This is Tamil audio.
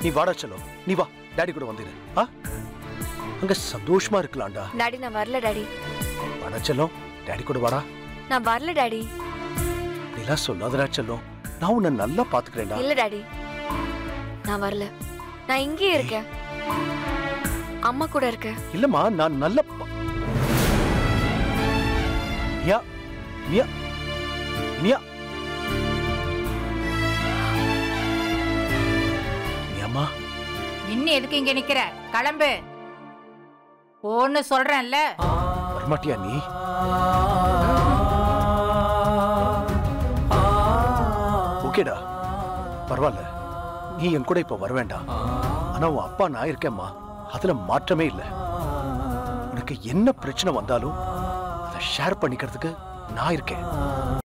நீ வாடா செல்லம் நீ வா டாடி கூட வந்துரு ஆ அங்க சந்தோஷமா இருக்கலாம்டா டாடி நான் வரல டாடி வாடா செல்லம் டாடி கூட வாடா நான் வரல டாடி அப்படிலாம் சொல்லாதடா செல்லம் நான் உன்னை நல்லா பாத்துக்கிறேன்டா இல்ல டாடி நான் வரல நான் இங்கேயே இருக்கேன் அம்மா கூட இருக்கேன் இல்லம்மா நான் நல்ல ப- மியா மியா மியா மியாம்மா இன்னும் எதுக்கு இங்க நிக்கிற கிளம்பு போன்னு சொல்றேன்ல வரமாட்டியா நீ ஓகேடா பரவாயில்ல நீ என் கூட இப்ப வர வேண்டாம் ஆனா உன் அப்பா நான் இருக்கேம்மா அதுல மாற்றமே இல்லை உனக்கு என்ன பிரச்சனை வந்தாலும் அதை ஷேர் பண்ணிக்கிறதுக்கு நான் இருக்கேன்